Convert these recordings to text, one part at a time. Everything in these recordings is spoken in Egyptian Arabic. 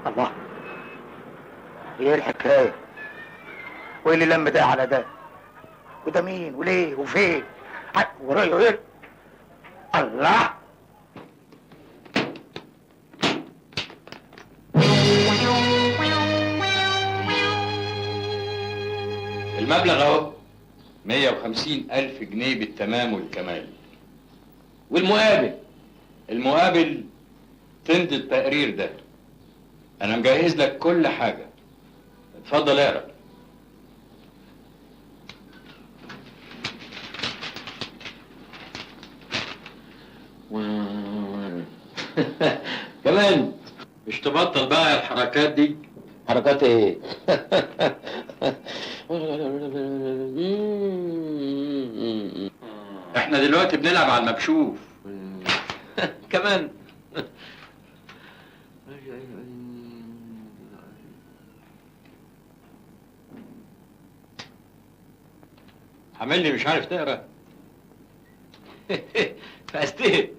الله ايه الحكايه وايه اللي لم ده على ده وده مين وليه وفين ع- ورايه ايه الله المبلغ اهو 150 ألف جنيه بالتمام والكمال والمقابل المقابل تمضي التقرير ده أنا مجهز لك كل حاجة اتفضل اقرا كمان مش تبطل بقى الحركات دي حركات ايه؟ احنا دلوقتي بنلعب على المكشوف كمان عامل مش عارف تقرا فاستهد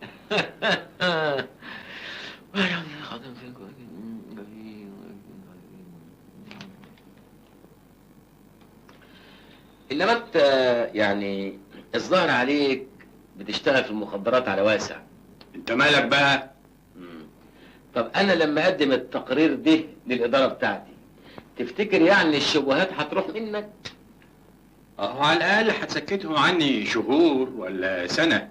انما انت يعني الظاهر عليك بتشتغل في المخدرات على واسع انت مالك بقى مم. طب انا لما اقدم التقرير ده للاداره بتاعتي تفتكر يعني الشبهات هتروح منك اهو على الاقل هتسكتهم عني شهور ولا سنه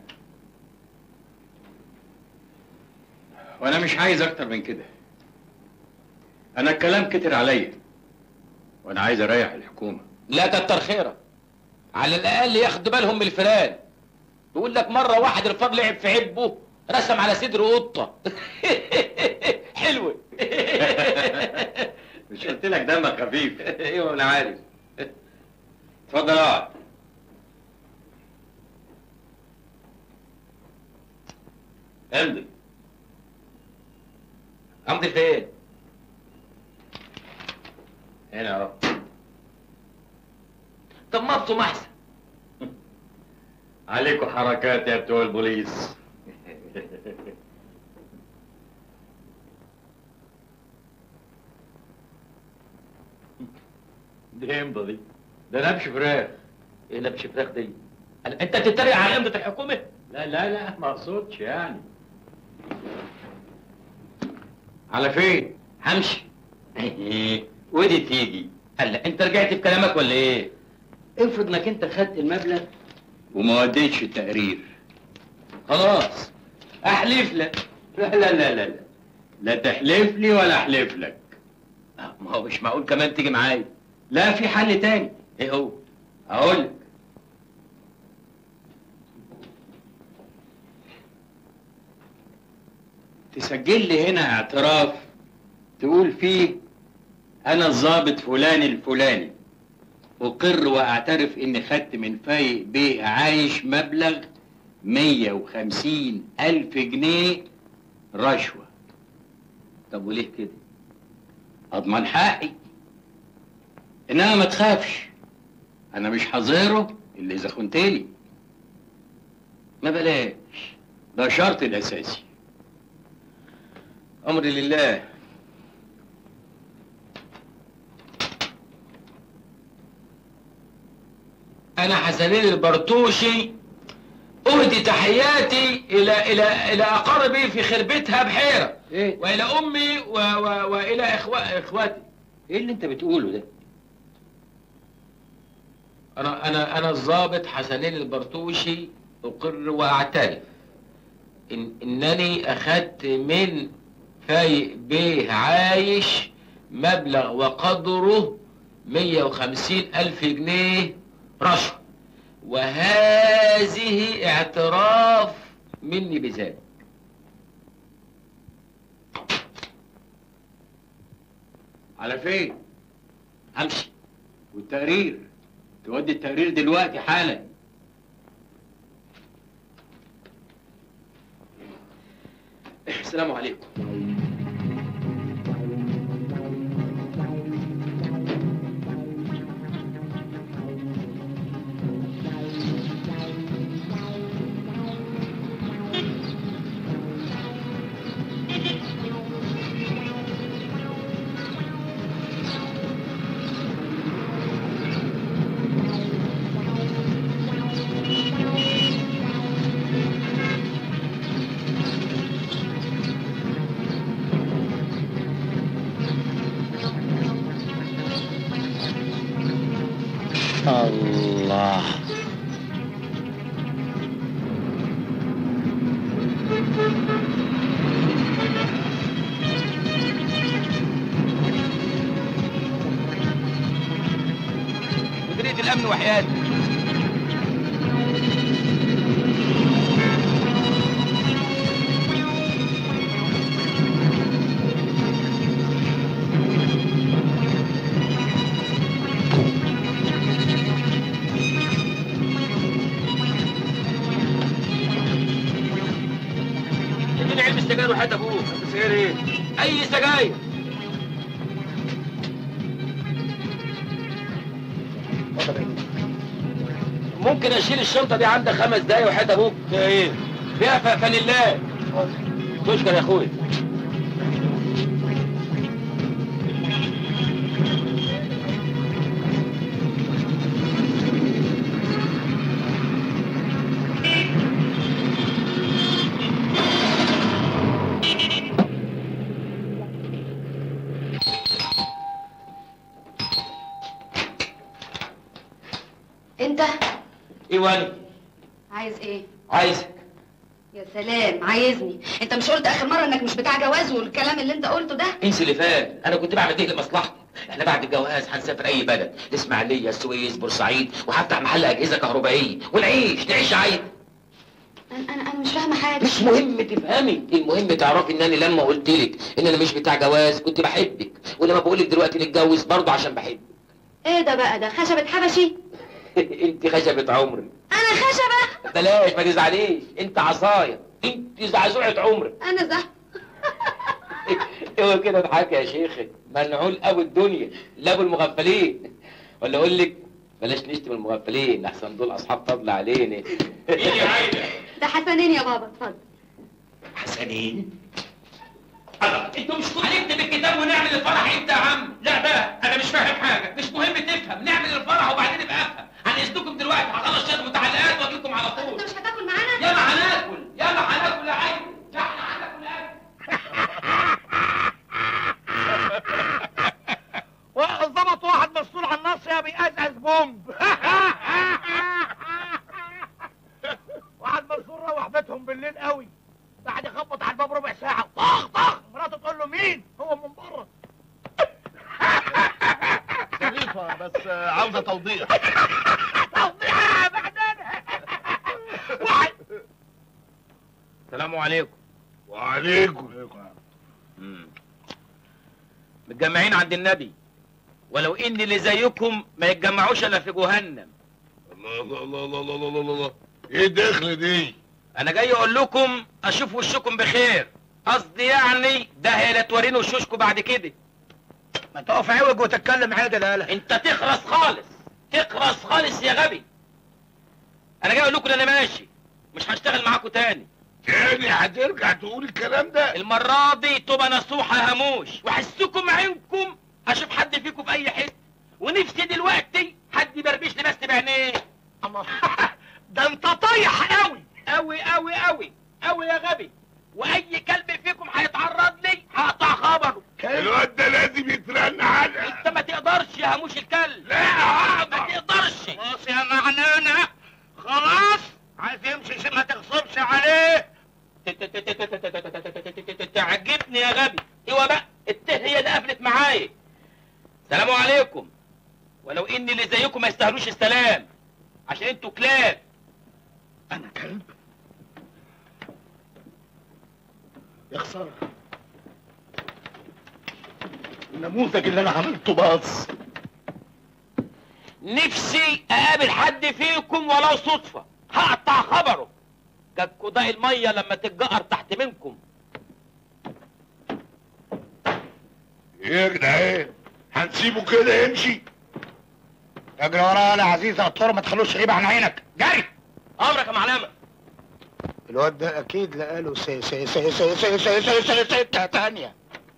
وانا مش عايز اكتر من كده انا الكلام كتر عليا وانا عايز اريح الحكومه لا كتر خيرك على الاقل ياخدوا بالهم من الفيران بيقول لك مره واحد الفار لعب في عبه رسم على صدره قطه حلوه مش قلت لك دمك خفيف ايوه انا عارف اتفضل اقعد امضي امضي فين؟ هنا اهو طب ما ابطم احسن عليكوا حركات يا بتوع البوليس دي امضى دي ده نبش فراخ ايه لبش فراخ دي؟ قال- انت بتتريق على امضه الحكومه؟ لا لا لا ما اقصدش يعني على فين؟ همشي ودي تيجي قال لا، انت رجعت في كلامك ولا ايه؟ افرض انك انت خدت المبلغ وما وديتش التقرير خلاص احلف لك لا لا لا لا لا لا تحلف لي ولا احلف لك آه، ما هو مش معقول كمان تيجي معايا لا في حل تاني ايه هو؟ اقول لك تسجل لي هنا اعتراف تقول فيه انا الضابط فلان الفلاني اقر واعترف اني خدت من فايق بيه عايش مبلغ 150 الف جنيه رشوه طب وليه كده؟ اضمن حقي انما ما تخافش انا مش حظيره اللي اذا خنتلي ما بلاش ده شرط الاساسي امري لله انا حسنين البرتوشي اهدي تحياتي الى الى الى اقاربي في خربتها بحيره ايه والى امي و و والى إخوة اخواتي ايه اللي انت بتقوله ده انا انا انا الضابط حسنين البرتوشي اقر واعترف إن انني اخذت من فايق بيه عايش مبلغ وقدره 150 الف جنيه رشوه وهذه اعتراف مني بذلك على فين امشي والتقرير تودي التقرير دلوقتي حالا السلام عليكم الله مديرية الأمن وحياتي اديني علبة سجاير وحياة ابوك سجاير ايه؟ اي سجاير اتفضل يا بيه. ممكن اشيل الشنطة دي عندك خمس دقايق وحياة ابوك فيها ايه؟ فيها ف- فانيلات تشكر يا اخويا انت ايواني عايز ايه عايزك يا سلام عايزني انت مش قلت اخر مره انك مش بتاع جواز والكلام اللي انت قلته ده انسى اللي فات انا كنت بعمل ايه لمصلحتي احنا بعد الجواز هنسافر اي بلد الاسماعيليه السويس بورسعيد وهفتح محل اجهزه كهربائيه ونعيش نعيش عادي انا انا, أنا مش فاهمه حاجه مش مهم تفهمي المهم تعرفي ان انا لما قلت لك ان انا مش بتاع جواز كنت بحبك ولما بقول لك دلوقتي نتجوز برضه عشان بحبك ايه ده بقى ده خشبه حبشي انت خشبة عمري انا خشبه بلاش ما تزعليش انت عصايه انت زعزوعة عمري انا زه هو كده اضحك يا شيخ منعول قوي الدنيا لا ابو المغفلين ولا اقول لك بلاش نشتم المغفلين احسن دول اصحاب فضل علينا ده حسنين يا بابا اتفضل حسنين الله انتوا مش كنتوا هنكتب الكتاب ونعمل الفرح امتى يا عم؟ لا بقى انا مش فاهم حاجه مش مهم تفهم نعمل الفرح وبعدين نبقى افهم هنقصدكم دلوقتي هخلص شويه متعلقات واجي لكم على طول انت مش هتاكل معانا يلا هناكل يلا هناكل يا عيني لا احنا هناكل اكل ظبط واحد مسؤول عن النصر بيقزقز بومب واحد مسؤول روح بيتهم بالليل قوي قاعد يخبط على الباب ربع ساعة طخ طخ مراته تقول له مين؟ هو من بره ظريفة بس عاوزة توضيح توضيح بعدين واحد السلام عليكم وعليكم متجمعين عند النبي ولو ان اللي زيكم ما يتجمعوش الا في جهنم الله الله الله الله الله الله الله الله ايه الدخل دي؟ انا جاي اقول لكم اشوف وشكم بخير قصدي يعني ده هي لا توريني وشوشكم بعد كده ما تقف عوج وتتكلم عادل يالا انت تخرس خالص تخرس خالص يا غبي انا جاي اقول لكم إن انا ماشي مش هشتغل معاكم تاني تاني هترجع تقول الكلام ده؟ المرة دي تبقى نصوحة هموش وحسكم عينكم اشوف حد فيكم في اي حتة ونفسي دلوقتي حد يبربش لي بس بعينيه الله ده انت طايح قوي قوي قوي قوي قوي يا غبي واي كلب فيكم هيتعرض لي هقطع خبره الواد ده لازم يترن على انت ما تقدرش يا هموش الكلب لا ما اقدر تقدرش خلاص يا معنانا خلاص عايز يمشي ما تغصبش عليه تعجبني يا غبي ايوه بقى الته هي اللي قفلت معايا سلام عليكم ولو ان اللي زيكم ما يستاهلوش السلام عشان انتوا كلاب انا كلب يا خساره النموذج اللي انا عملته باظ نفسي اقابل حد فيكم ولو صدفة هقطع خبره كالكوداء المية لما تتجقر تحت منكم ايه يا جدعان؟ هنسيبه كده يمشي؟ اجري ورايا يا عزيز الطور ما تخلوش غيب عن عينك جري امرك يا معلمة الواد ده اكيد لقاله سي سي سي سي سي سي سي سي سكة تانية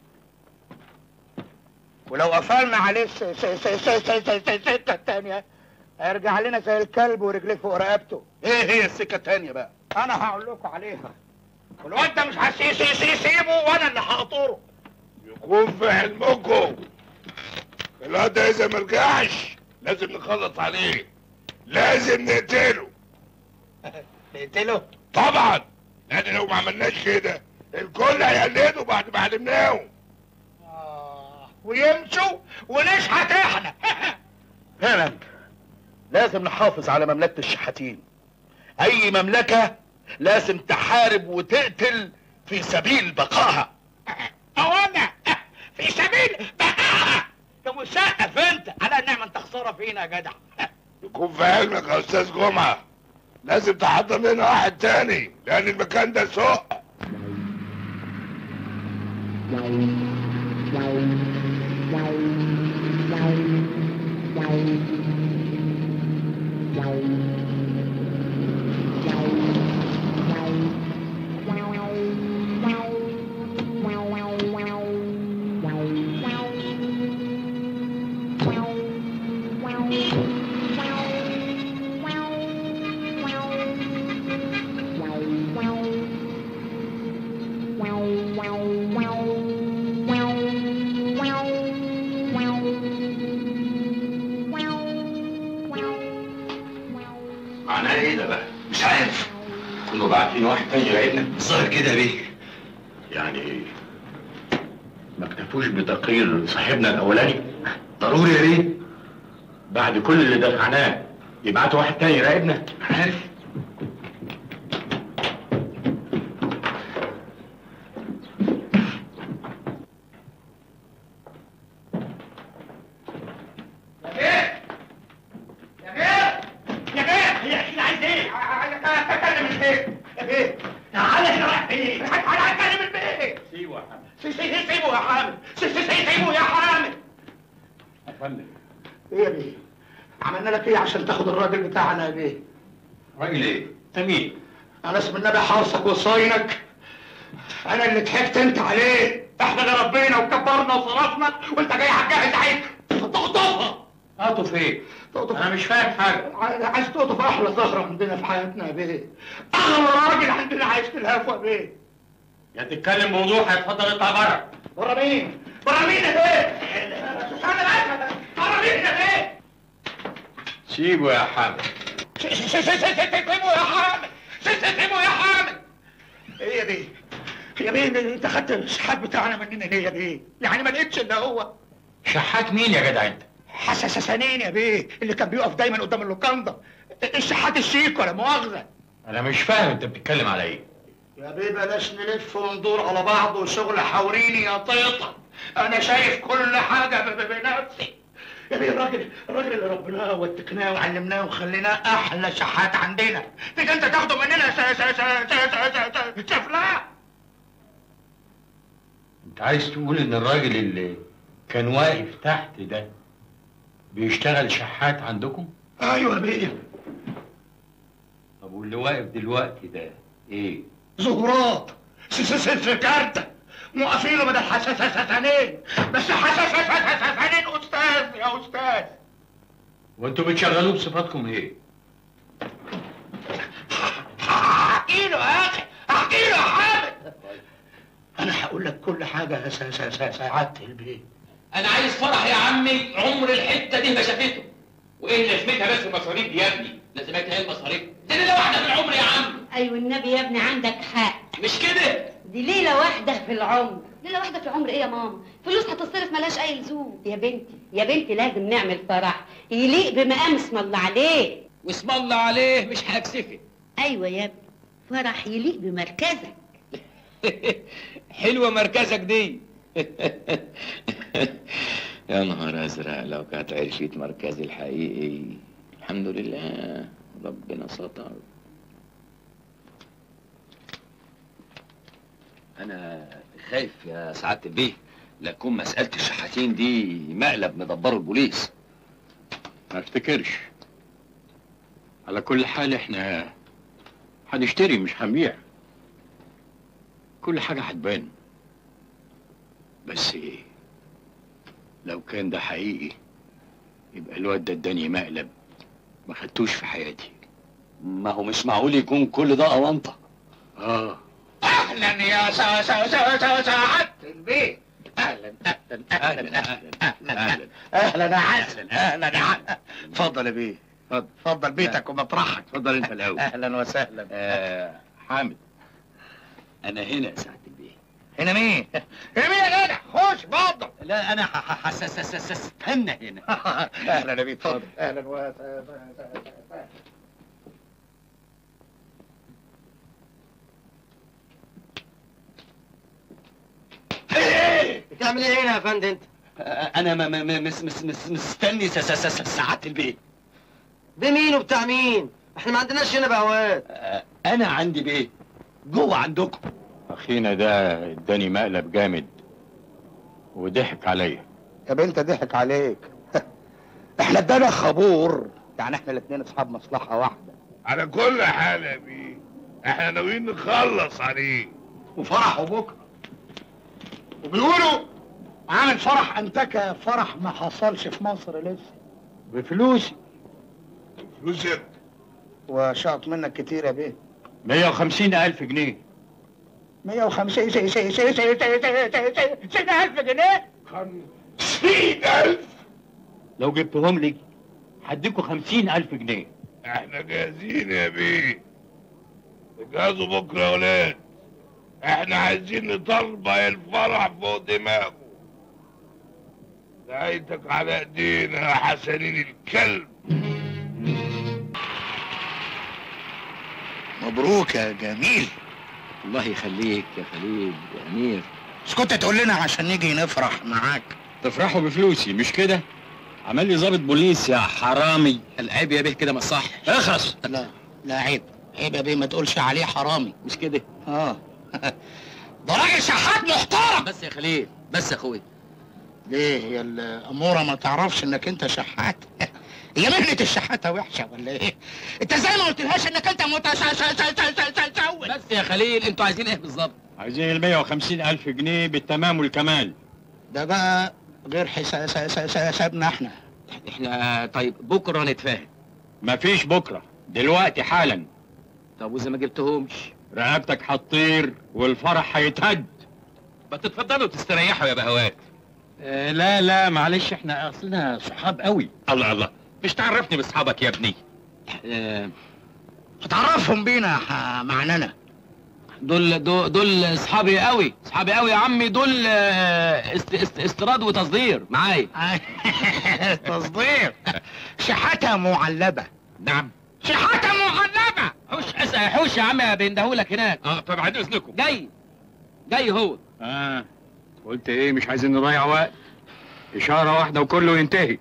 ولو قفلنا عليه سي سي سي سي سي سي سي سكة تانية هيرجع لنا زي الكلب ورجليه فوق رقبته ايه هي السكة التانية بقى انا هقول لكم عليها والواد ده مش هسي سي سي سيبه وانا اللي هقطره يكون في علمكم الواد ده اذا مرجعش لازم نخلص عليه لازم نقتله نقتله طبعا لان لو ما عملناش كده الكل هيقلدوا بعد ما علمناهم آه، ويمشوا ونشحت احنا فعلا لازم نحافظ على مملكة الشحاتين اي مملكة لازم تحارب وتقتل في سبيل بقائها او انا في سبيل بقاها يا مسقف انت على نعمة انت خسارة فينا يا جدع يكون في علمك يا استاذ جمعه لازم تحضر لنا واحد تاني لان المكان ده سوق معناه ايه ده بقى؟ مش عارف كانوا باعتين واحد تاني يراقبنا الظاهر كده ليه؟ يعني ما اكتفوش بتقرير صاحبنا الاولاني ضروري يا ريت بعد كل اللي دفعناه يبعتوا واحد تاني يراقبنا عارف يا بيه يا بيه يا اخي عايز ايه؟ اتكلم البيت يا بيه تعالى هنا رايح فين؟ تعالى اتكلم البيت سيبه يا حمد سي- سي- سيبه يا حامد سي- سي- سي- سيبه يا حامد يا فندم ايه يا بيه؟ عملنا لك ايه عشان تاخد الراجل بتاعنا يا بيه؟ راجل ايه؟ انت مين؟ انا اسم النبي حارسك وصاينك انا اللي ضحكت انت عليه احنا اللي ربينا وكبرنا وصرفنا وانت جاي هتجهز عيد تقطفها اقطف ايه؟ تقطف انا مش فاهم حاجه عايز عايز تقطف احلى زهره عندنا في حياتنا يا بيه اغلى راجل عندنا عايز تلهفه يا بيه يا تتكلم موضوع هيتفضل اطلع بره بره مين؟ بره مين يا بيه؟ سبحان الله بره مين يا بيه؟ سيبه يا حامد س- س- س- س- سيبه يا حامد س- س- سيبه يا حامد ايه يا بيه؟ يا بيه انت خدت الشحات بتاعنا مننا ليه يا بيه؟ يعني ما لقيتش الا هو شحات مين يا جدع انت؟ حساسانين يا بيه اللي كان بيقف دايما قدام اللوكاندا الشحات الشيك ولا مؤاخذه انا مش فاهم انت بتتكلم على ايه؟ يا بيه بلاش نلف وندور على بعض وشغل حوريني يا طيطة انا شايف كل حاجة ب- ب- بنفسي يا بيه الراجل الراجل اللي ربناه واتقناه وعلمناه وخليناه احلى شحات عندنا تيجي انت تاخده مننا س- س- س- س- س- س- س- سفلاء انت عايز تقول ان الراجل اللي كان واقف تحت ده بيشتغل شحات عندكم؟ ايوه يا بيه طب واللي واقف دلوقتي ده ايه؟ زهورات س- س- س- سكارتة موقفينه بدل حساسانين بس حساسانين استاذ يا استاذ وانتوا بتشغلوه بصفاتكم ايه؟ احكي له يا اخي احكي له يا حامد انا هقول لك كل حاجه يا سا- سا- سا- سعاده البيت انا عايز فرح يا عمي عمر الحته دي ما شافته وايه لازمتها بس المصاريف دي يا ابني لازمتها ايه المصاريف دي ليله واحده في العمر يا عم ايوه النبي يا ابني عندك حق مش كده دي ليله واحده في العمر ليلة واحدة في العمر ايه يا ماما؟ فلوس هتصرف ملهاش أي لزوم يا بنتي يا بنتي لازم نعمل فرح يليق بمقام اسم الله عليه واسم الله عليه مش هكسفك ايوه يا ابني فرح يليق بمركزك حلوه مركزك دي يا نهار ازرق لو كانت عرفت مركزي الحقيقي الحمد لله ربنا ستر انا خايف يا سعاده البيه لا تكون مساله الشحاتين دي مقلب مدبره البوليس ما افتكرش على كل حال احنا هنشتري مش هنبيع كل حاجة هتبان بس ايه لو كان ده حقيقي يبقى الواد ده اداني مقلب ما خدتوش في حياتي ما هو مش معقول يكون كل ده اونطه اه اهلا يا سا سا سا سا سعاده البيت اهلا اهلا اهلا اهلا اهلا اهلا اهلا يا عسل اهلا يا عسل اتفضل يا بيه اتفضل اتفضل بيتك ومطرحك اتفضل انت الاول اهلا وسهلا آه حامد انا هنا يا سعاده البيه هنا مين؟ هنا مين يا جدع؟ خش اتفضل لا انا هستنى هنا اهلا يا بيه اتفضل اهلا وسهلا بتعمل ايه هنا يا فندم انت؟ انا م- م- م- مس مس مس مستني س- س- س- سعاده البيت بمين وبتاع مين؟ احنا ما عندناش هنا بهوات انا عندي بيت جوه عندكم اخينا ده اداني مقلب جامد وضحك عليا يا بنت ضحك عليك احنا ادانا خبور يعني احنا الاثنين اصحاب مصلحه واحده على كل حال يا بيه احنا ناويين نخلص عليه وفرحه بكره وبيقولوا عامل فرح انتكه فرح ما حصلش في مصر لسه بفلوسي فلوس انت وشاط منك كتير يا بيه 150 الف جنيه 150 سي سي سي سي سي سي ألف جنيه خمسين ألف لو جبتهم لي هديكوا 50 الف جنيه احنا جاهزين يا بيه جهزوا بكره يا ولاد احنا عايزين نطلع الفرح فوق دماغه نهايتك على ايدينا يا حسنين الكلب مبروك يا جميل الله يخليك يا خليل يا امير مش كنت تقول لنا عشان نيجي نفرح معاك تفرحوا بفلوسي مش كده عمل لي ضابط بوليس يا حرامي العيب يا بيه كده ما صح اخرس لا لا عيب عيب يا بيه ما تقولش عليه حرامي مش كده اه ده راجل شحات محترم بس يا خليل بس يا اخويا ليه هي الاموره ما تعرفش انك انت شحات هي مهنة الشحاتة وحشة ولا ايه؟ انت ازاي ما قلتلهاش انك انت متسول بس يا خليل انتوا عايزين ايه بالظبط عايزين ال 150 الف جنيه بالتمام والكمال ده بقى غير حسابنا احنا احنا طيب بكره نتفاهم مفيش بكره دلوقتي حالا طب واذا ما جبتهمش رقبتك هتطير والفرح هيتهد ما تتفضلوا تستريحوا يا بهوات آه لا لا معلش احنا اصلنا صحاب قوي الله الله مش تعرفني باصحابك يا ابني اه تعرفهم بينا ح- معنانا دول دول دول اصحابي قوي اصحابي قوي يا عمي دول آه، است است استيراد وتصدير معايا تصدير شحاتة معلبة نعم شحاتة معلبة حوش اسال حوش يا عم بيندهولك هناك اه طب بعد اذنكم جاي جاي هو اه قلت ايه مش عايزين نضيع وقت اشاره واحده وكله ينتهي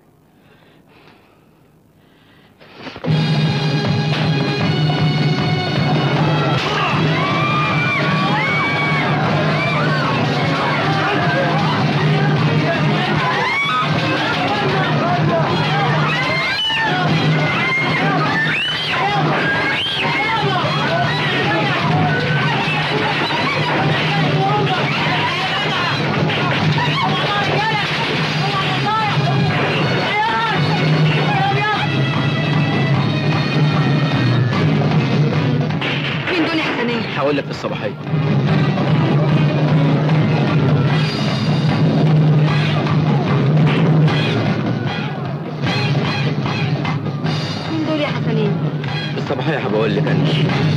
مين دول يا حسنية؟ هقول لك في الصباحيه مين دول يا حسنية؟ في الصباحيه هبقول لك انا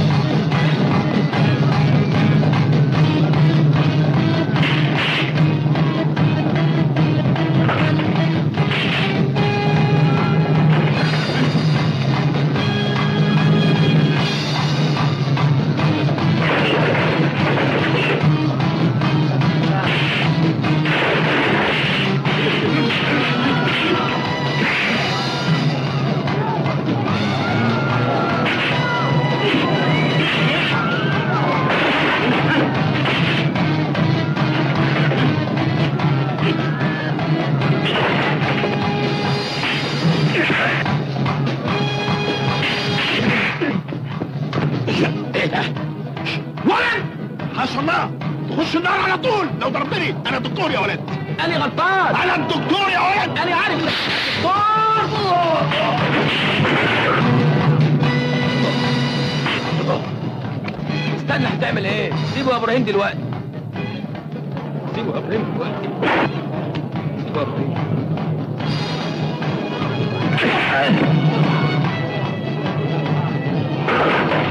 ولد حسن الله تخش النار على طول لو ضربتني انا دكتور يا ولد انا غلطان انا الدكتور يا ولد انا عارف استنى هتعمل ايه سيبه يا ابراهيم دلوقتي سيبه يا ابراهيم دلوقتي سيبه يا ابراهيم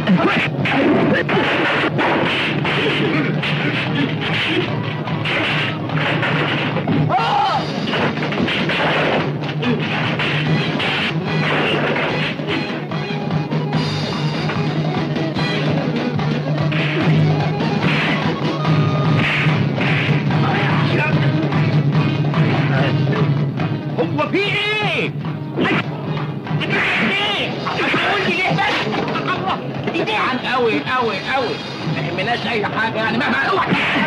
هو في ايه؟ ايه؟ هتقول لي ليه بس؟ الله دي جعان قوي قوي قوي ما يهمناش اي حاجه يعني مهما اوعى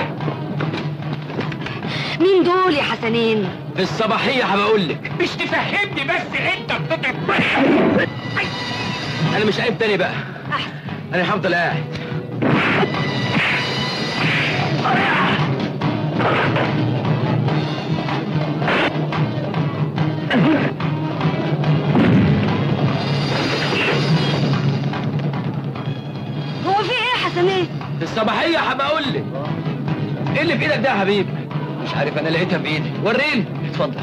مين دول يا حسنين الصباحيه هبقول لك مش تفهمني بس انت بتتعب انا مش قايم تاني بقى انا هفضل قاعد هو في ايه يا حسنين الصباحيه هبقول لك ايه اللي في ايدك ده يا حبيبي مش عارف انا لقيتها بايدي وريني اتفضل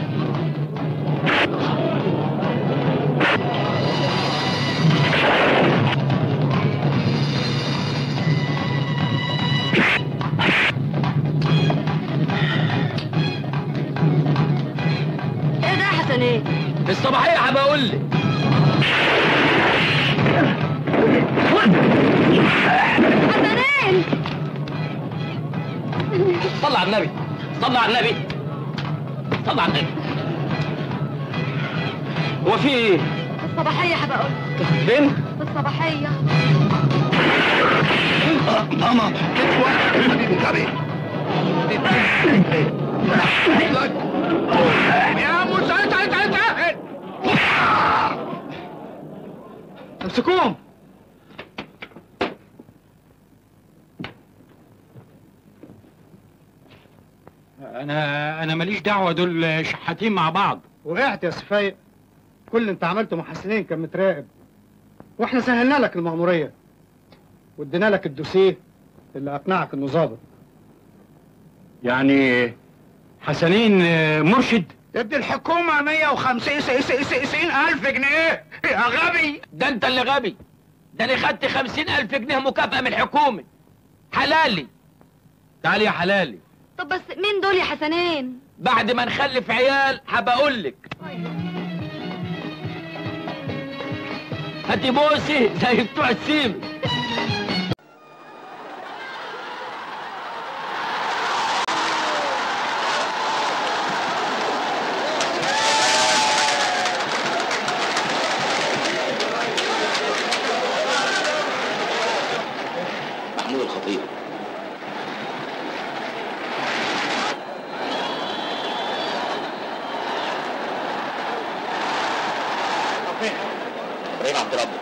ايه ده يا حسنين الصباحيه هبقول لك حسنين صلى على النبي صلى على النبي صلى على النبي هو في ايه؟ الصباحية هبقول فين؟ في الصباحية ماما حبيبي غبي يا موسى تعال تعال تعال امسكوهم انا انا ماليش دعوه دول شحاتين مع بعض وقعت يا سفايق كل اللي انت عملته مع حسنين كان متراقب واحنا سهلنا لك المأمورية وادينا لك الدوسيه اللي اقنعك انه ظابط يعني حسنين آه، مرشد ادي الحكومة 150 ألف جنيه يا غبي ده انت اللي غبي ده انا خدت خمسين الف جنيه مكافأة من الحكومة حلالي تعالي يا حلالي طب بس مين دول يا حسنين بعد ما نخلف عيال هبقول لك هاتي بوسي زي بتوع السيم محمود الخطيب ابراهيم عبد ربه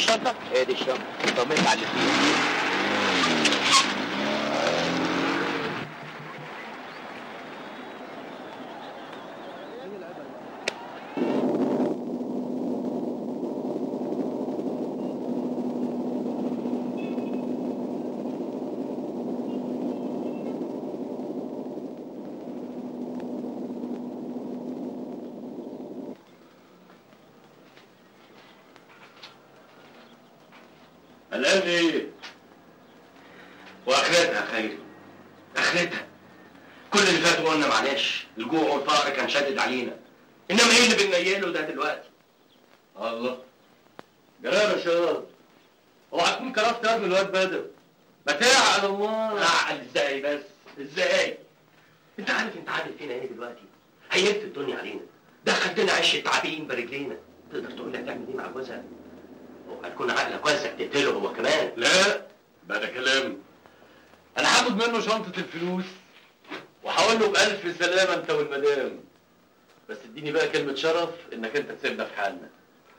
الشنطه هي دي الشنطه طمنت على اللي فيها قلقان ايه؟ واخرتها خير اخرتها كل اللي فات قلنا معلش الجوع والفقر كان شادد علينا انما ايه اللي بننيله ده دلوقتي؟ الله جلال يا شباب اوعى تكون كرفت قلب الواد بدر ما تعقل الله اعقل ازاي بس ازاي؟ انت عارف انت عامل فينا ايه دلوقتي؟ هيبت الدنيا علينا دخلتنا عش تعابين برجلينا تقدر تقول لي هتعمل ايه مع جوزها؟ هتكون عقلك واسع تقتله هو كمان لا بقى ده كلام انا هاخد منه شنطة الفلوس وهقول له بألف سلامة انت والمدام بس اديني بقى كلمة شرف انك انت تسيبنا في حالنا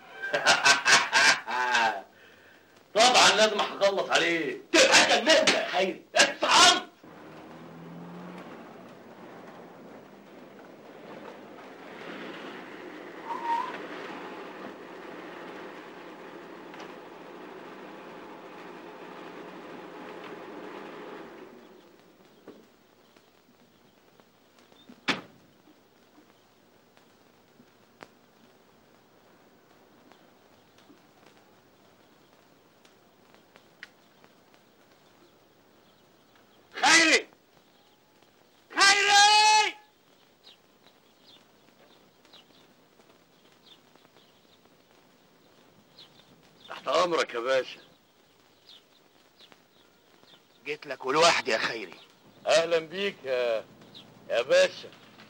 طبعا لازم هخلص عليه تبقى جننت يا خيري اتصعمت خيري خيري تحت امرك يا باشا جيت لك ولوحدي يا خيري اهلا بيك يا يا باشا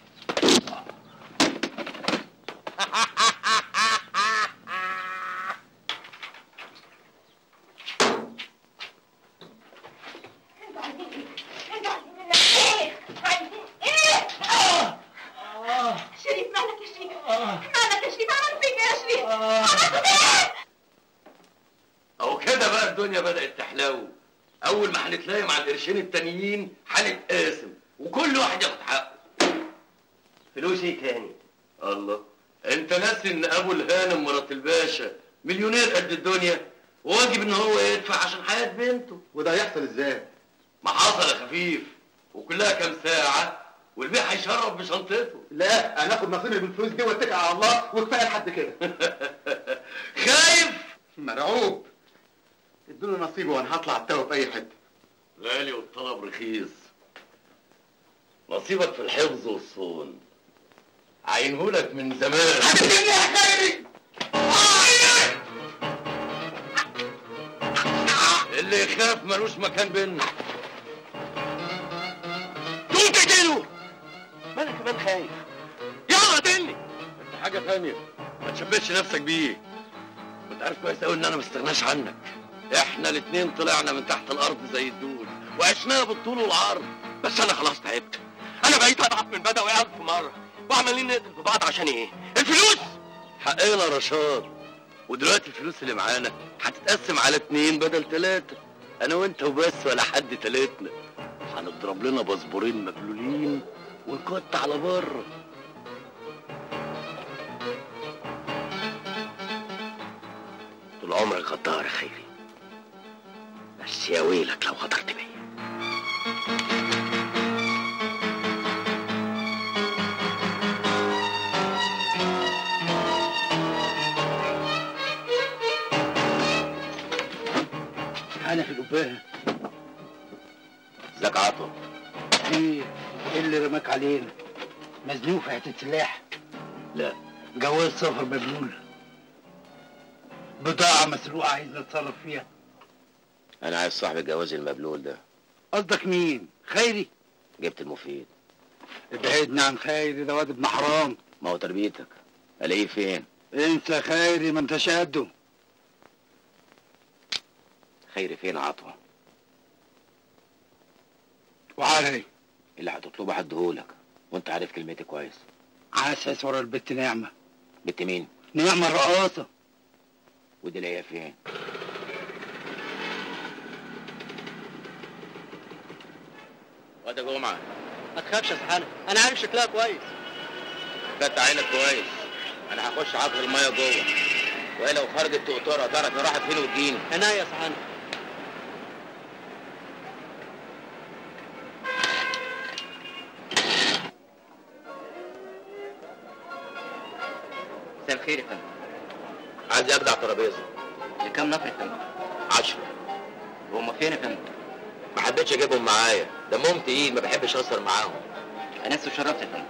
شريف مالك يا شريف مالك يا شريف عملت فيك يا شريف عملت فيك اهو كده بقى الدنيا بدأت تحلو اول ما هنتلاقي مع القرشين التانيين هنتقاسم وكل واحد ياخد حقه فلوس ايه تاني الله انت ناسي ان ابو الهانم مرات الباشا مليونير قد الدنيا وواجب ان هو يدفع عشان حياة بنته وده هيحصل ازاي ما حصل يا خفيف وكلها كام ساعة والبيع هيشرب بشنطته لا انا اخد نصيبي بالفلوس دي واتكل على الله وكفايه لحد كده خايف مرعوب ادوني نصيبي وانا هطلع التوه في اي حته غالي والطلب رخيص نصيبك في الحفظ والصون عينهولك من زمان هتديني يا خيري اللي يخاف ملوش مكان بينا تقوم تقتله ما انا كمان خايف يلا قتلني انت حاجة تانية ما تشبهش نفسك بيه وانت عارف كويس قوي ان انا ما استغناش عنك احنا الاتنين طلعنا من تحت الارض زي الدود وعشناها بالطول والعرض بس انا خلاص تعبت انا بقيت اضعف من بدوي الف مره وعمالين نقتل في بعض عشان ايه الفلوس حقنا رشاد ودلوقتي الفلوس اللي معانا هتتقسم على اتنين بدل تلاتة انا وانت وبس ولا حد تلاتنا هنضرب لنا باسبورين مبلولين ونكت على بره طول عمرك غدار يا خيري بس يا ويلك لو غدرت بيا انا في القبايه ازيك يا عطوة ايه ايه اللي رماك علينا مزنوق في حته سلاح لا جواز سفر مبلول بضاعة مسروقة عايز نتصرف فيها انا عايز صاحب الجواز المبلول ده قصدك مين؟ خيري؟ جبت المفيد ابعدنا عن خيري ده واد ابن حرام ما هو تربيتك الاقيه فين انسى خيري ما انتش قده خيري فين عطوة وعلي اللي هتطلبه هديهولك وانت عارف كلمتي كويس عسس ورا البت نعمة بنت مين نعمة الرقاصة ودي لاقيها فين واد جمعه ما تخافش يا سحانة انا عارف شكلها كويس فتح عينك كويس انا هخش عصر الميه جوه وهي لو خرجت تقطرها تعرف هي راحت فين وتجيني عينيا يا سحانة مساء الخير يا فندم عايز ابدع ترابيزه لكام نفر يا فندم؟ عشرة وهم فين يا فندم؟ ما حبيتش اجيبهم معايا دمهم تقيل ما بحبش اهزر معاهم انس وشرفت يا فندم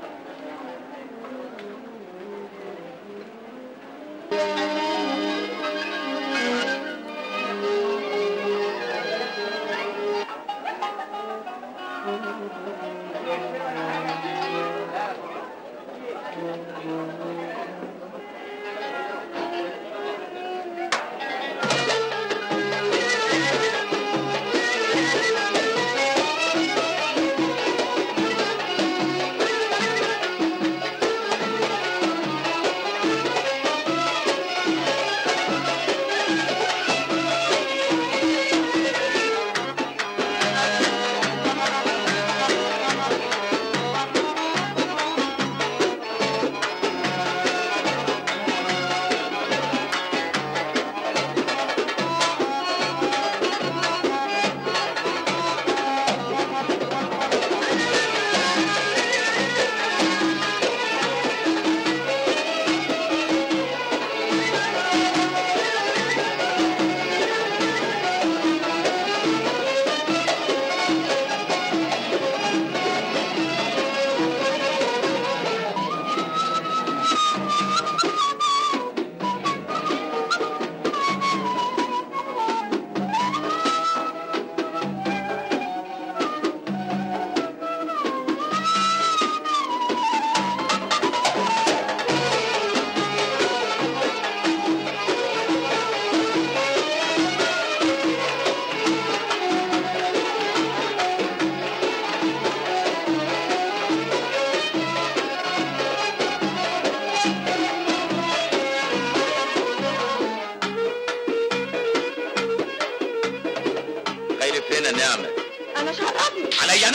خير فين النعمة انا مش هضربني علي انا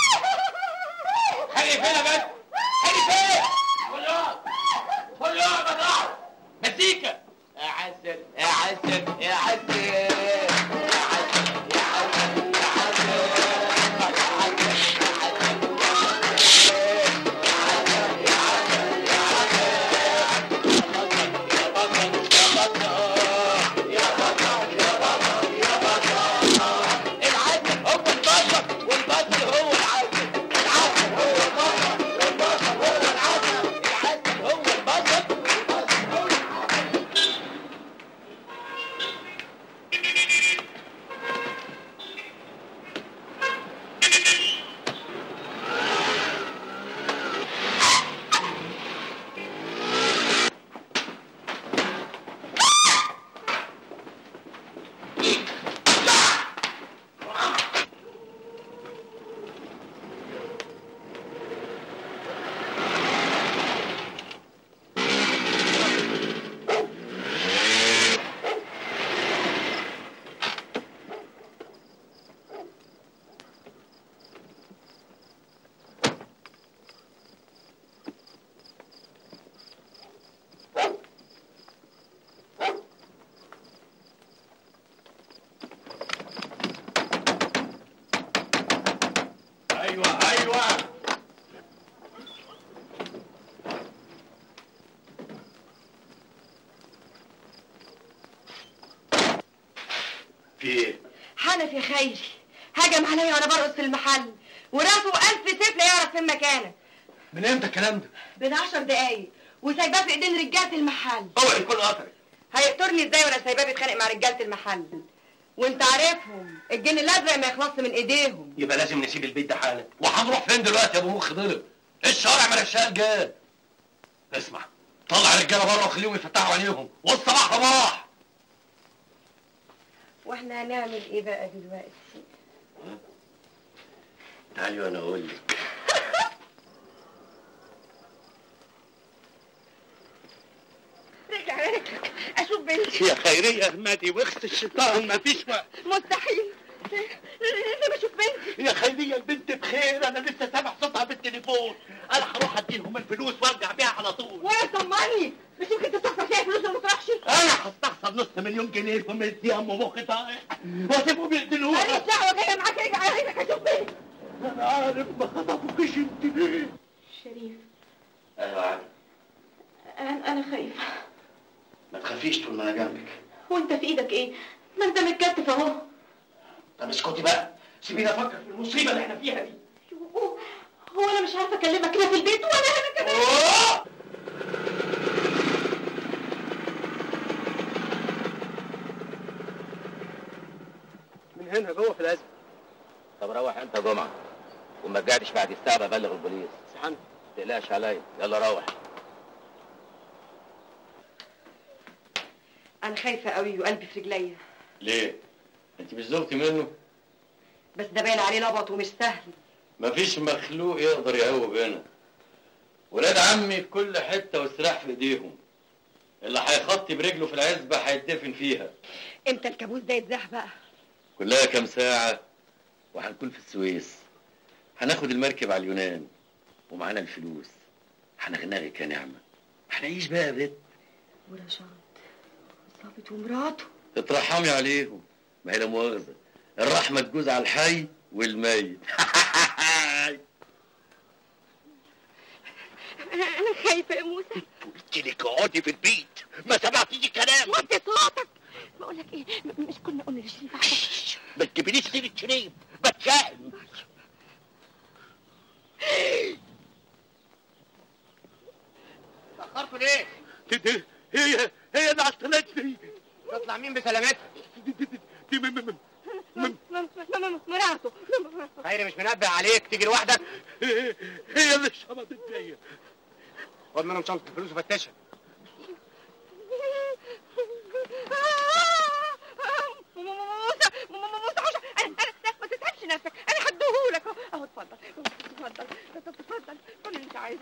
خلي فين يا بنت خلي فين كله كله بالراحه مزيكا يا عسل يا عسل يا عسل يا عسل يا عسل يا العسل هو البشر والبشر هو العسل العسل هو البشر والبشر هو العسل العسل هو البشر والبشر هو العسل ايوه ايوه في ايه؟ حنف يا خيري هجم عليا وانا برقص في المحل وراسه ألف سيف لا يعرف فين مكانه من امتى الكلام ده؟ من عشر دقايق وسايباه في ايدين رجاله المحل اوعى يكون قطري هيقتلني ازاي وانا سايباه بيتخانق مع رجاله المحل وانت عارفهم الجن الازرق ما يخلصش من ايديهم يبقى لازم نسيب البيت ده حالا وهنروح فين دلوقتي يا ابو مخ ضرب الشوارع مرشاه رجال اسمع طلع الرجاله بره وخليهم يفتحوا عينيهم والصباح صباح واحنا هنعمل ايه بقى دلوقتي تعالي وانا اقول لك رجع رجلك اشوف بنتي يا خيريه احمدي واخت الشيطان ما فيش وقت مستحيل لازم اشوف بنتي يا خيريه البنت بخير انا لسه سامع صوتها بالتليفون انا هروح اديلهم الفلوس وارجع بيها على طول ولا طمني مش يمكن تستخسر فيها فلوس وما تروحش انا هستخسر نص مليون جنيه في مديها ام مخي طايح واسيبهم يقتلوها ماليش دعوه جايه معاك ارجع عايزك اشوف بنتي انا عارف ما خطفوكيش انت ليه شريف ايوه عادي انا انا خايفه ما تخافيش طول ما انا جنبك وانت في ايدك ايه ما انت متكتف اهو طب اسكتي بقى سيبيني افكر في المصيبه اللي احنا فيها دي هو انا مش عارفه اكلمك كده في البيت ولا انا كمان من هنا جوه في الازمه طب روح انت جمعه وما رجعتش بعد الساعه ببلغ البوليس سبحان ما تقلقش عليا يلا روح انا خايفه قوي وقلبي في رجليا ليه؟ انت مش زوجتي منه؟ بس ده باين عليه لبط ومش سهل مفيش مخلوق يقدر يقوب هنا ولاد عمي في كل حته والسلاح في ايديهم اللي هيخطي برجله في العزبه هيتدفن فيها امتى الكابوس ده يتزاح بقى كلها كام ساعه وهنكون في السويس هناخد المركب على اليونان ومعانا الفلوس هنغنغك يا نعمه هنعيش بقى يا بت ورشاد ظابط ومراته تترحمي عليهم ما هي لا مؤاخذه الرحمه تجوز على الحي والميت انا انا خايفه يا موسى قلت لك اقعدي في البيت ما سمعتيش الكلام وطي صوتك بقول لك ايه م- مش كنا قلنا لشريف احسن ما تجيبليش سيره شريف بتشائم تاخرتوا ليه؟ هي هي اللي عطلتني تطلع مين بسلامتها؟ دي م- م- م- مراته خيري مش منبه عليك تيجي لوحدك هي اللي شمطت فيا خد منهم شنطه الفلوس وفتشها موسى موسى عشان انا انا ما تتعبش نفسك انا هديهولك اهو اتفضل اتفضل اتفضل كل اللي انت عايزه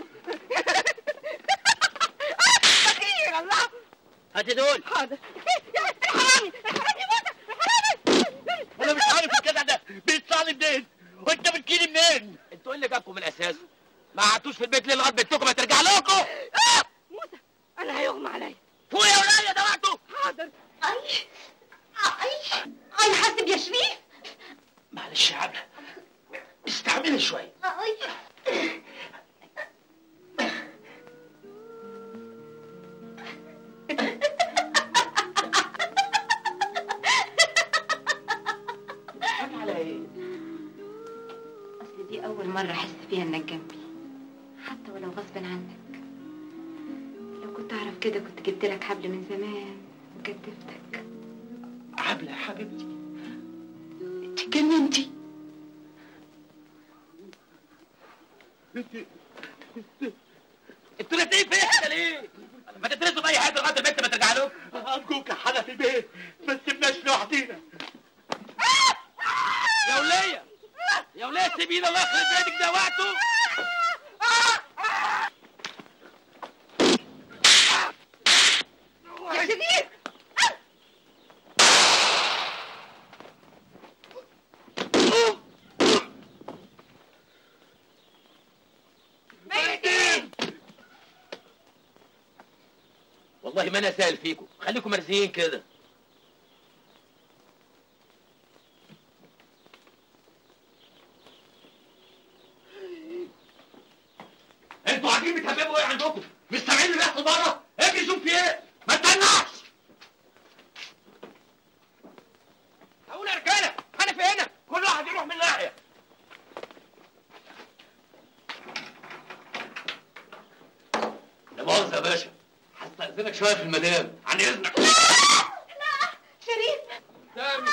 خير الله هاتي دول حاضر يا الحرامي الحرامي يا موسى الحرامي انا مش عارف الجدع ده بيطلع لي منين وانت بتجيلي منين انتوا ايه اللي جابكم من الاساس؟ ما قعدتوش في البيت ليه لغايه بنتكم ما ترجع لكم؟ موسى انا هيغمى عليا فوق يا ولاد ده وقته حاضر اي اي اي حاسب يا شريف معلش يا عبله استعملي شويه اي على ايه اصل دي اول مره احس فيها انك جنبي حتى ولو غصب عنك لو كنت اعرف كده كنت جبت لك حبل من زمان وكتفتك عبله يا حبيبتي انت اتجننتي انتوا الاثنين فيا كده ليه؟ ما تدرسوا باي حاجه لغايه البنت ما ترجع لكم ارجوك يا حنفي بيه ما تسيبناش لوحدينا يا وليه يا وليه سيبينا الله يخرب بيتك ده وقته يا شريف والله ما انا سائل فيكم خليكم مرزيين كده انتوا قاعدين بتهببوا ايه عندكم؟ مش سامعين اللي بيحصل بره؟ اجري شوف في ايه؟ ما تستناش هقول يا رجاله انا في هنا كل واحد يروح من ناحيه لا مؤاخذه يا باشا هستأذنك شويه في المدام عن اذنك شريف قدامي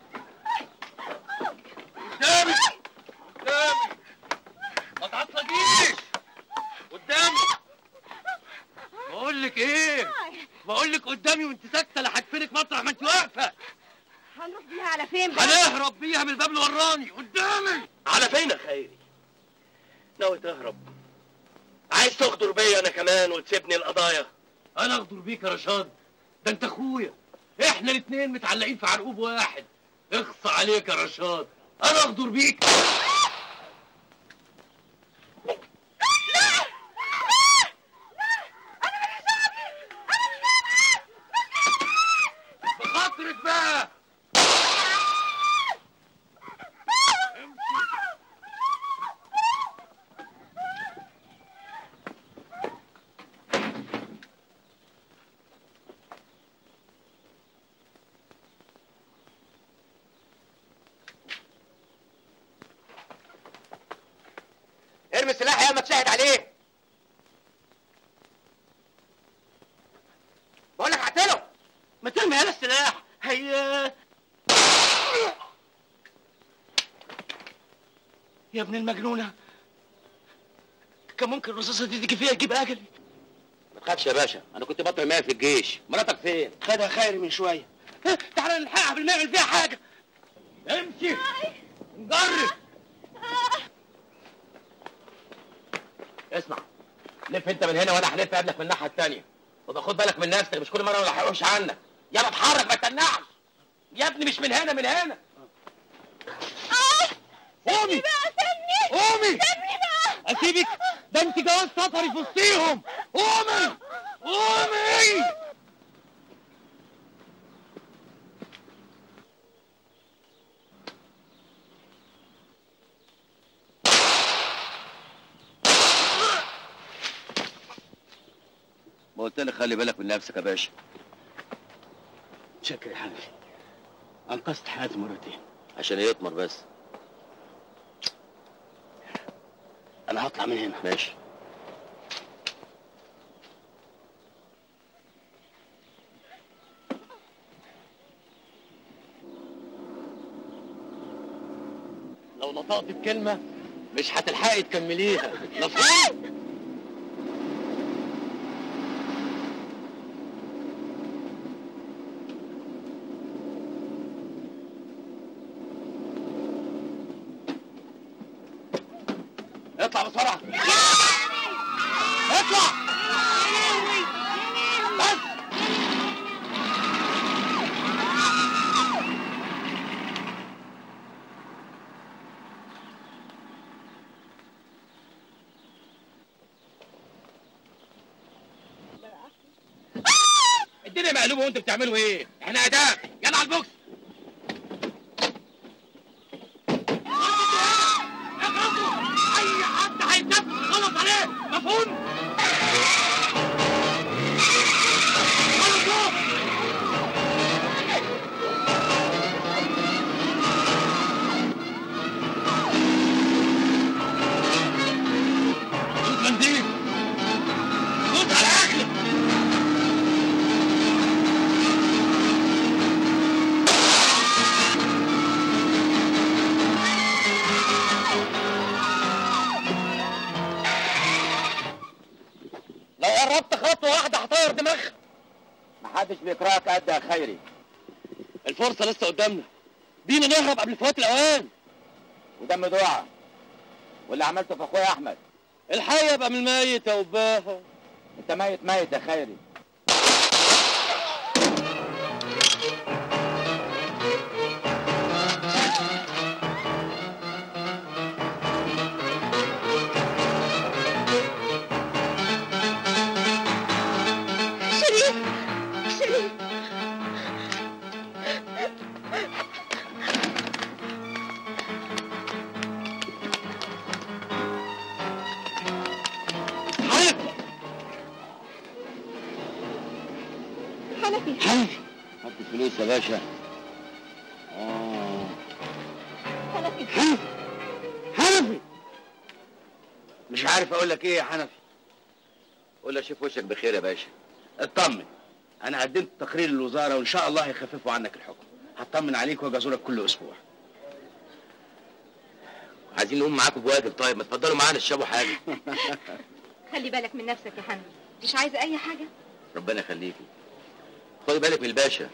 قدامي قدامي ما تعصبيش قدامي بقول لك ايه بقول لك قدامي وانت ساكته لا هدفنك مطرح ما انت واقفه هنروح بيها على فين بقى هنهرب بيها من الباب اللي وراني قدامي على فين يا خيري؟ ناوي تهرب عايز تغدر بيا انا كمان وتسيبني القضايا انا اغدر بيك يا رشاد ده انت اخويا احنا الاثنين متعلقين في عرقوب واحد اخص عليك يا رشاد انا اغدر بيك بخاطرك بقى ارمي السلاح يا ما تشهد عليه بقول لك اعتله ما ترمي هذا السلاح هي يا ابن المجنونة كان ممكن الرصاصة دي تيجي فيها تجيب أجلي ما تخافش يا باشا انا كنت بطل مايه في الجيش مراتك فين خدها خيري من شوية ها، تعالى نلحقها قبل ما نعمل فيها حاجة امشي نجرب اسمع لف انت من هنا وانا هلف قبلك من الناحيه الثانيه وباخد بالك من نفسك مش كل مره ما بلحقوش عنك يلا اتحرك ما تتنعش يا ابني مش من هنا من هنا قومي بقى سيبني قومي سيبني بقى اسيبك ده انت جواز سفري في وسطيهم قومي قومي ما قلت لك خلي بالك من نفسك يا باشا شكرا يا حنفي انقذت حياتي مرتين عشان يطمر بس انا هطلع من هنا ماشي لو نطقت بكلمة مش هتلحقي تكمليها مفهوم؟ اطلع بسرعة اطلع بس الدنيا مقلوبه وانتوا بتعملوا ايه؟ احنا اداب يلا على البوكس اي حد هيتنفس غلط عليه مفهوم؟ غلط خد منديل خد على اكلك لو قربت خطوه واحده هطير دماغها محدش بيكرهك قد يا خيري الفرصة لسه قدامنا بينا نهرب قبل فوات الأوان ودم دعاء واللي عملته في اخويا احمد الحي يبقى من الميت يا وباها انت ميت ميت يا خيري شريف شريف حنفي حنفي هات الفلوس يا باشا اه حنفي حنفي حنفي مش عارف اقول لك ايه يا حنفي قول له شوف وشك بخير يا باشا اطمن انا قدمت تقرير للوزاره وان شاء الله هيخففوا عنك الحكم هطمن عليك واجي ازورك كل اسبوع عايزين نقوم معاكم بواجب طيب ما تفضلوا معانا تشربوا حاجه خلي بالك من نفسك يا حنفي مش عايزه اي حاجه ربنا يخليكي خدي بالك من الباشا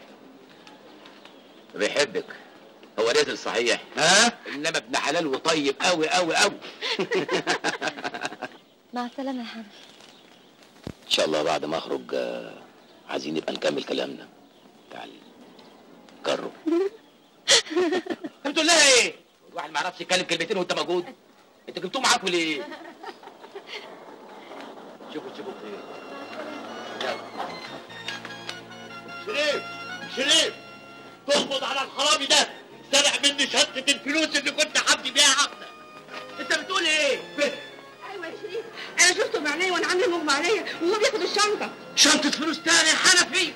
بيحبك هو نازل صحيح ها انما ابن حلال وطيب قوي قوي قوي مع السلامة يا حنفي ان شاء الله بعد ما اخرج آه، عايزين نبقى نكمل كلامنا تعالي تكرم انت بتقول لها ايه؟ الواحد ما يعرفش يتكلم كلمتين وانت موجود انت جبتوه معاكم ليه؟ شوفوا تشوفوا خير شريف شريف تقبض على الحرامي ده سرق مني شنطة الفلوس اللي كنت حبي بيها عبده انت بتقول ايه؟ ايوه يا شريف انا شفته بعيني وانا عامله مغمى عليا وهو بياخد الشنطه شنطة فلوس تاني حنفي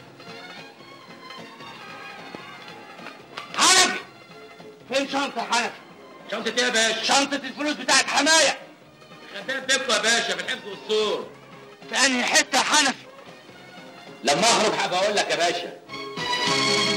حنفي فين شنطة حنفي؟ شنطة ايه يا باشا؟ شنطة الفلوس بتاعت حماية خدام بيبكوا يا باشا في الحفظ والصور في انهي حتة يا حنفي؟ لما اهرب هبقى اقول لك يا باشا